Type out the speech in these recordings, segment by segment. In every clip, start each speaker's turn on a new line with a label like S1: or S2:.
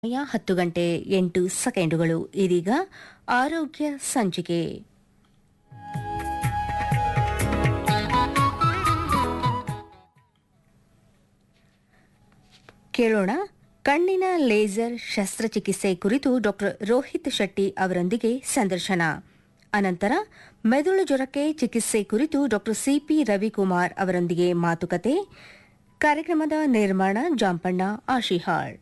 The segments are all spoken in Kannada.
S1: ಸಮಯ ಹತ್ತು ಗಂಟೆ ಎಂಟು ಸೆಕೆಂಡುಗಳು ಇದೀಗ ಆರೋಗ್ಯ ಸಂಚಿಕೆ ಕೇಳೋಣ ಕಣ್ಣಿನ ಲೇಸರ್ ಶಸ್ತ್ರಚಿಕಿತ್ಸೆ ಕುರಿತು ಡಾಕ್ಟರ್ ರೋಹಿತ್ ಶೆಟ್ಟಿ ಅವರೊಂದಿಗೆ ಸಂದರ್ಶನ ಅನಂತರ ಮೆದುಳು ಜ್ವರಕ್ಕೆ ಚಿಕಿತ್ಸೆ ಕುರಿತು ಡಾಕ್ಟರ್ ಸಿಪಿ ರವಿಕುಮಾರ್ ಅವರೊಂದಿಗೆ ಮಾತುಕತೆ ಕಾರ್ಯಕ್ರಮದ ನಿರ್ಮಾಣ ಜಾಂಪಣ್ಣ ಆಶಿಹಾಳ್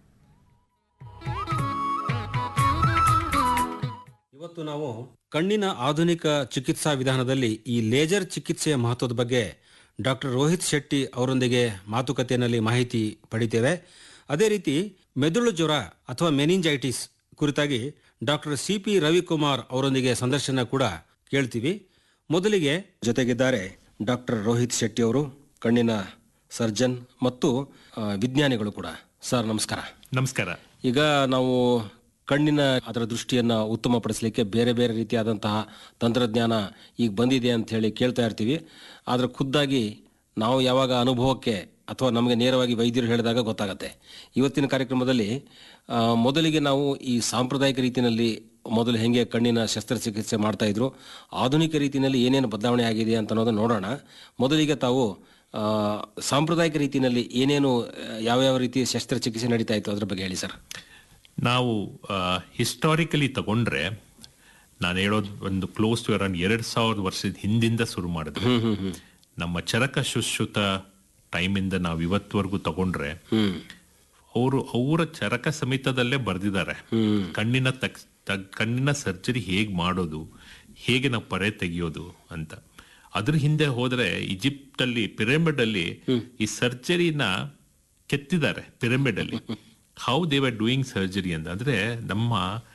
S2: ಇವತ್ತು ನಾವು ಕಣ್ಣಿನ ಆಧುನಿಕ ಚಿಕಿತ್ಸಾ ವಿಧಾನದಲ್ಲಿ ಈ ಲೇಜರ್ ಚಿಕಿತ್ಸೆಯ ಮಹತ್ವದ ಬಗ್ಗೆ ಡಾಕ್ಟರ್ ರೋಹಿತ್ ಶೆಟ್ಟಿ ಅವರೊಂದಿಗೆ ಮಾತುಕತೆಯಲ್ಲಿ ಮಾಹಿತಿ ಪಡಿತೇವೆ ಅದೇ ರೀತಿ ಮೆದುಳು ಜ್ವರ ಅಥವಾ ಮೆನಿಂಜೈಟಿಸ್ ಕುರಿತಾಗಿ ಡಾಕ್ಟರ್ ಸಿ ಪಿ ರವಿಕುಮಾರ್ ಅವರೊಂದಿಗೆ ಸಂದರ್ಶನ ಕೂಡ ಕೇಳ್ತೀವಿ ಮೊದಲಿಗೆ ಜೊತೆಗಿದ್ದಾರೆ ಡಾಕ್ಟರ್ ರೋಹಿತ್ ಶೆಟ್ಟಿ ಅವರು ಕಣ್ಣಿನ ಸರ್ಜನ್ ಮತ್ತು ಆ, ವಿಜ್ಞಾನಿಗಳು ಕೂಡ ಸರ್ ನಮಸ್ಕಾರ
S3: ನಮಸ್ಕಾರ
S2: ಈಗ ನಾವು ಕಣ್ಣಿನ ಅದರ ದೃಷ್ಟಿಯನ್ನ ಉತ್ತಮಪಡಿಸಲಿಕ್ಕೆ ಬೇರೆ ಬೇರೆ ರೀತಿಯಾದಂತಹ ತಂತ್ರಜ್ಞಾನ ಈಗ ಬಂದಿದೆ ಅಂತ ಹೇಳಿ ಕೇಳ್ತಾ ಇರ್ತೀವಿ ಆದ್ರೆ ಖುದ್ದಾಗಿ ನಾವು ಯಾವಾಗ ಅನುಭವಕ್ಕೆ ಅಥವಾ ನಮಗೆ ನೇರವಾಗಿ ವೈದ್ಯರು ಹೇಳಿದಾಗ ಗೊತ್ತಾಗತ್ತೆ ಇವತ್ತಿನ ಕಾರ್ಯಕ್ರಮದಲ್ಲಿ ಆ, ಮೊದಲಿಗೆ ನಾವು ಈ ಸಾಂಪ್ರದಾಯಿಕ ರೀತಿಯಲ್ಲಿ ಮೊದಲು ಹೆಂಗೆ ಕಣ್ಣಿನ ಶಸ್ತ್ರಚಿಕಿತ್ಸೆ ಮಾಡ್ತಾ ಇದ್ರು ಆಧುನಿಕ ರೀತಿಯಲ್ಲಿ ಏನೇನು ಬದಲಾವಣೆ ಆಗಿದೆ ಅಂತ ಅನ್ನೋದನ್ನ ನೋಡೋಣ ಮೊದಲಿಗೆ ತಾವು ಆ, ಸಾಂಪ್ರದಾಯಿಕ ರೀತಿಯಲ್ಲಿ ಏನೇನು ಆ, ಯಾವ್ಯಾವ ರೀತಿ ಶಸ್ತ್ರಚಿಕಿತ್ಸೆ ನಡೀತಾ ಇತ್ತು ಅದ್ರ ಬಗ್ಗೆ ಹೇಳಿ ಸರ್
S3: ನಾವು ಹಿಸ್ಟಾರಿಕಲಿ ತಗೊಂಡ್ರೆ ನಾನು ಹೇಳೋದು ಒಂದು ಕ್ಲೋಸ್ ಟು ಅರೌಂಡ್ ಎರಡ್ ಸಾವಿರದ ವರ್ಷದ ಹಿಂದಿಂದ ಶುರು ಮಾಡಿದ್ರು ನಮ್ಮ ಚರಕ ಶುಶ್ರುತ ಟೈಮಿಂದ ನಾವು ಇವತ್ತವರೆಗೂ ತಗೊಂಡ್ರೆ
S2: ಹ್ಮ್
S3: ಅವರು ಅವರ ಚರಕ ಸಮೇತದಲ್ಲೇ ಬರೆದಿದ್ದಾರೆ ಕಣ್ಣಿನ ತಕ್ ತಗ್- ಕಣ್ಣಿನ ಸರ್ಜರಿ ಹೇಗ್ ಮಾಡೋದು ಹೇಗೆ ನಾವು ಪರೆ ತೆಗೆಯೋದು ಅಂತ ಅದ್ರ ಹಿಂದೆ ಹೋದ್ರೆ ಈಜಿಪ್ಟ್ ಅಲ್ಲಿ ಪಿರಮಿಡ್ ಅಲ್ಲಿ ಈ ಸರ್ಜರಿನ ಕೆತ್ತಿದ್ದಾರೆ ಪಿರಮಿಡ್ ಅಲ್ಲಿ how they were doing surgery ಅಂತ ಅಂದ್ರೆ ನಮ್ಮ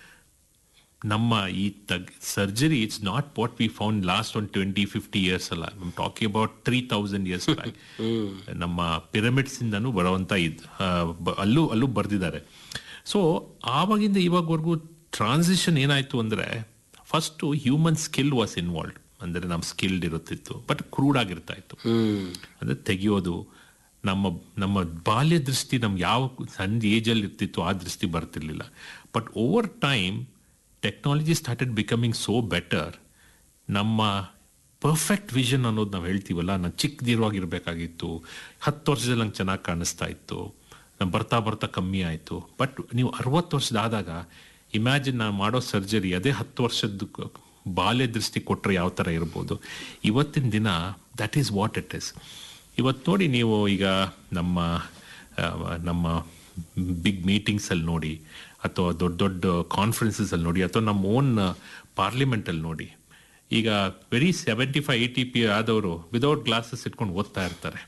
S3: ನಮ್ಮ ಈ ತಗ್ surgery it's not what we found last one twenty fifty years ಅಲ್ಲ I'm talking about three thousand years back ನಮ್ಮ ಪಿರಮಿಡ್ಸ್ ಇಂದನೂ ಬರುವಂತ ಇದ್ ಆ, ಬ- ಅಲ್ಲೂ ಅಲ್ಲೂ ಬರ್ದಿದ್ದಾರೆ ಸೊ ಆವಾಗಿಂದ ಇವಾಗವರೆಗೂ ಟ್ರಾನ್ಸಿಷನ್ ಏನಾಯ್ತು ಅಂದ್ರೆ first human skill was involve ಅಂದ್ರೆ ನಮ್ಮ ಸ್ಕಿಲ್ಡ್ ಇರುತ್ತಿತ್ತು ಬಟ್ ಕ್ರೂಡ್ ಆಗಿರ್ತಾ ಇತ್ತು ಅಂದ್ರೆ ತೆಗೆಯೋದು ನಮ್ಮ ನಮ್ಮ ಬಾಲ್ಯ ದೃಷ್ಟಿ ನಮ್ಗೆ ಯಾವ ಸಣ್ಣ ಏಜಲ್ಲಿ ಇರ್ತಿತ್ತು ಆ ದೃಷ್ಟಿ ಬರ್ತಿರ್ಲಿಲ್ಲ but over time technology started becoming so better ನಮ್ಮ ಪರ್ಫೆಕ್ಟ್ ವಿಷನ್ ಅನ್ನೋದು ನಾವು ಹೇಳ್ತೀವಲ್ಲ ನಾನು ಚಿಕ್ಕದಿರುವಾಗಿರ್ಬೇಕಾಗಿತ್ತು ಹತ್ತು ವರ್ಷದಲ್ಲಿ ನಂಗೆ ಚೆನ್ನಾಗಿ ಕಾಣಿಸ್ತಾ ಇತ್ತು ನಾನು ಬರ್ತಾ ಬರ್ತಾ ಕಮ್ಮಿ ಆಯಿತು ಬಟ್ ನೀವು ಅರವತ್ತು ವರ್ಷದಾದಾಗ ಇಮ್ಯಾಜಿನ್ ನಾನು ಮಾಡೋ ಸರ್ಜರಿ ಅದೇ ಹತ್ತು ವರ್ಷದ ಕ- ಬಾಲ್ಯ ದೃಷ್ಟಿ ಕೊಟ್ಟರೆ ಯಾವ ಥರ ಇರ್ಬೋದು ಇವತ್ತಿನ ದಿನ that is what it is ಇವತ್ತು ನೋಡಿ ನೀವು ಈಗ ನಮ್ಮ ಆ, ನಮ್ಮ ಬಿಗ್ ಮೀಟಿಂಗ್ಸಲ್ಲಿ ನೋಡಿ ಅಥವಾ ದೊಡ್ಡ ದೊಡ್ಡ ಕಾನ್ಫರೆನ್ಸಸ್ ಅಲ್ಲಿ ನೋಡಿ ಅಥವಾ ನಮ್ಮ ಓನ್ ಪಾರ್ಲಿಮೆಂಟ್ ಅಲ್ಲಿ ನೋಡಿ ಈಗ ವೆರಿ ಸೆವೆಂಟಿ ಫೈವ್ ಏಯ್ಟಿ ಪಿ ಆದವರು ವಿದೌಟ್ ಗ್ಲಾಸಸ್ ಇಟ್ಕೊಂಡು ಓದ್ತಾ ಇರ್ತಾರೆ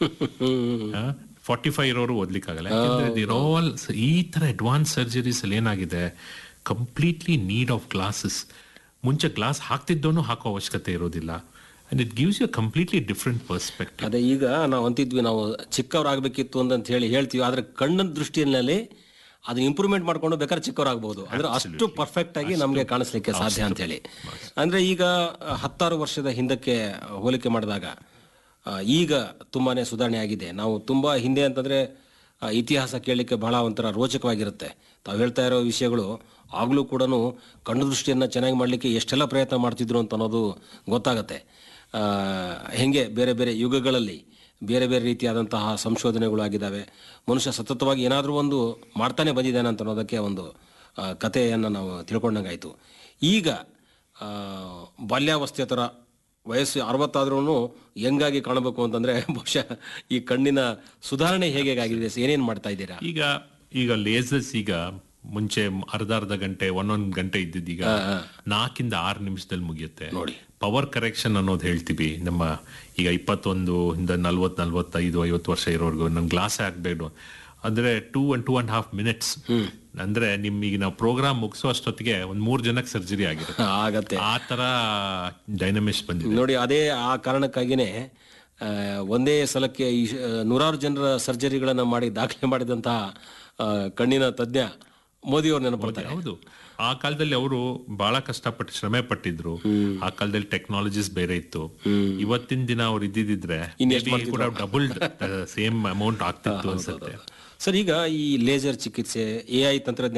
S3: ಫಾರ್ಟಿ ಫೈವ್ ಇರೋರು ಓದ್ಲಿಕ್ಕಾಗಲ್ಲ ಯಾಕಂದ್ರೆ ದಿರ್ ಆಲ್ ಈ ತರ ಅಡ್ವಾನ್ಸ್ ಸರ್ಜರೀಸ್ ಅಲ್ಲಿ ಏನಾಗಿದೆ ಕಂಪ್ಲೀಟ್ಲಿ ನೀಡ್ ಆಫ್ ಗ್ಲಾಸಸ್ ಮುಂಚೆ ಗ್ಲಾಸ್ ಹಾಕ್ತಿದ್ದೋನು ಹಾಕೋ ಅವಶ್ಯಕತೆ ಇರೋದಿಲ್ಲ and it gives you completely different perspective
S2: ಅದೇ ಈಗ ನಾವು ಅಂತಿದ್ವಿ ನಾವು ಚಿಕ್ಕವರಾಗಬೇಕಿತ್ತು ಅಂತ ಹೇಳಿ ಹೇಳ್ತೀವಿ ಆದ್ರೆ ಕಣ್ಣಿನ ದೃಷ್ಟಿಯಲ್ಲಿ ಅದನ್ನ ಇಂಪ್ರೂವ್ಮೆಂಟ್ ಮಾಡ್ಕೊಂಡು ಬೇಕಾದ್ರೆ ಚಿಕ್ಕವರಾಗಬಹುದು ಅಂದ್ರೆ ಅಷ್ಟು ಪರ್ಫೆಕ್ಟ್ ಆಗಿ ನಮಗೆ ಕಾಣಿಸ್ಲಿಕ್ಕೆ ಸಾಧ್ಯ ಅಂತ ಹೇಳಿ ಅಂದ್ರೆ ಈಗ ಆ, ಹತ್ತಾರು ವರ್ಷದ ಹಿಂದಕ್ಕೆ ಹೋಲಿಕೆ ಮಾಡಿದಾಗ ಆ, ಈಗ ತುಂಬಾನೇ ಸುಧಾರಣೆ ಆಗಿದೆ ನಾವು ತುಂಬಾ ಹಿಂದೆ ಅಂತಂದ್ರೆ ಆ, ಇತಿಹಾಸ ಕೇಳಲಿಕ್ಕೆ ಬಹಳ ಒಂಥರ ರೋಚಕವಾಗಿರುತ್ತೆ ತಾವು ಹೇಳ್ತಾ ಇರೋ ವಿಷಯಗಳು ಆಗ್ಲೂ ಕೂಡ ಕಣ್ಣು ದೃಷ್ಟಿಯನ್ನ ಚೆನ್ನಾಗಿ ಮಾಡಲಿಕ್ಕೆ ಎಷ್ಟೆಲ್ಲ ಪ್ರಯತ್ನ ಮಾಡ್ತಿದ್ರು ಅಂತ ಅನ್ನೋದು ಗೊತ್ತಾಗತ್ತೆ ಆ, ಹೆಂಗೆ ಬೇರೆ ಬೇರೆ ಯುಗಗಳಲ್ಲಿ ಬೇರೆ ಬೇರೆ ರೀತಿಯಾದಂತಹ ಸಂಶೋಧನೆಗಳು ಆಗಿದ್ದಾವೆ ಮನುಷ್ಯ ಸತತವಾಗಿ ಏನಾದರೂ ಒಂದು ಮಾಡ್ತಾನೆ ಬಂದಿದ್ದಾನೆ ಅಂತ ಅನ್ನೋದಕ್ಕೆ ಒಂದು ಆ, ಕಥೆಯನ್ನು ನಾವು ತಿಳ್ಕೊಂಡಂಗಾಯ್ತು ಈಗ ಆ, ಬಾಲ್ಯಾವಸ್ಥೆ ಥರ ವಯಸ್ಸು ಅರವತ್ತಾದ್ರೂ ಹೆಂಗಾಗಿ ಕಾಣಬೇಕು ಅಂತಂದ್ರೆ ಬಹುಶಃ ಈ ಕಣ್ಣಿನ ಸುಧಾರಣೆ ಹೇಗೆ ಆಗಿದೆ ಏನೇನು ಮಾಡ್ತಾ ಇದ್ದೀರಾ
S3: ಈಗ ಈಗ ಲೇಸರ್ಸ್ ಈಗ ಮುಂಚೆ ಅರ್ಧ ಅರ್ಧ ಗಂಟೆ ಒಂದೊಂದ್ ಗಂಟೆ ಇದ್ದಿದ್ದೀಗ ನಾಲ್ಕಿಂದ ಆರು ನಿಮಿಷದಲ್ಲಿ ಮುಗಿಯುತ್ತೆ
S2: ನೋಡಿ.
S3: ಪವರ್ ಕರೆಕ್ಷನ್ ಅನ್ನೋದು ಹೇಳ್ತೀವಿ ನಮ್ಮ ಈಗ ಇಪ್ಪತ್ತೊಂದು ಇಂದ ನಲ್ವತ್ ನಲ್ವತ್ತೈದು ಐವತ್ತು ವರ್ಷ ಇರೋರ್ಗು ನಮ್ ಗ್ಲಾಸ್ ಹಾಕ್ಬೇಕು ಅಂದ್ರೆ two and two and half minutes ಅಂದ್ರೆ ನಿಮ್ ಈಗ ನಾವು ಪ್ರೋಗ್ರಾಮ್ ಮುಗಿಸೋ ಅಷ್ಟೊತ್ತಿಗೆ ಒಂದ್ ಮೂರ್ ಜನಕ್ಕೆ ಸರ್ಜರಿ ಆಗಿರುತ್ತೆ
S2: ಆಗತ್ತೆ
S3: ಆ ತರ ಡೈನಮಿಕ್ಸ್ ಬಂದಿದೆ
S2: ನೋಡಿ ಅದೇ ಆ ಕಾರಣಕ್ಕಾಗಿನೇ ಆ, ಒಂದೇ ಸಲಕ್ಕೆ ಈ ಆ, ನೂರಾರು ಜನರ ಸರ್ಜರಿಗಳನ್ನು ಮಾಡಿ ದಾಖಲೆ ಮಾಡಿದಂತಹ ಆ, ಕಣ್ಣಿನ ತಜ್ಞ ಮೋದಿ ಅವ್ರು ನೆನಪಡ್ತಾರೆ
S3: ಹೌದು ಆ ಕಾಲದಲ್ಲಿ ಅವರು ಬಹಳ ಕಷ್ಟಪಟ್ಟು ಶ್ರಮೆ ಪಟ್ಟಿದ್ರು ಆ ಕಾಲದಲ್ಲಿ ಟೆಕ್ನಾಲಜೀಸ್ ಬೇರೆ ಇತ್ತು ಇವತ್ತಿನ ದಿನ ಅವ್ರು ಇದ್ದಿದ್ರೆ ಕೂಡ ಡಬಲ್ ಸೇಮ್ ಅಮೌಂಟ್ ಆಗ್ತಿತ್ತು ಅನ್ಸುತ್ತೆ
S2: ಸರ್ ಈಗ ಈ ಲೇಸರ್ ಚಿಕಿತ್ಸೆ ಎ ಐ ತಂತ್ರಜ್ಞಾನ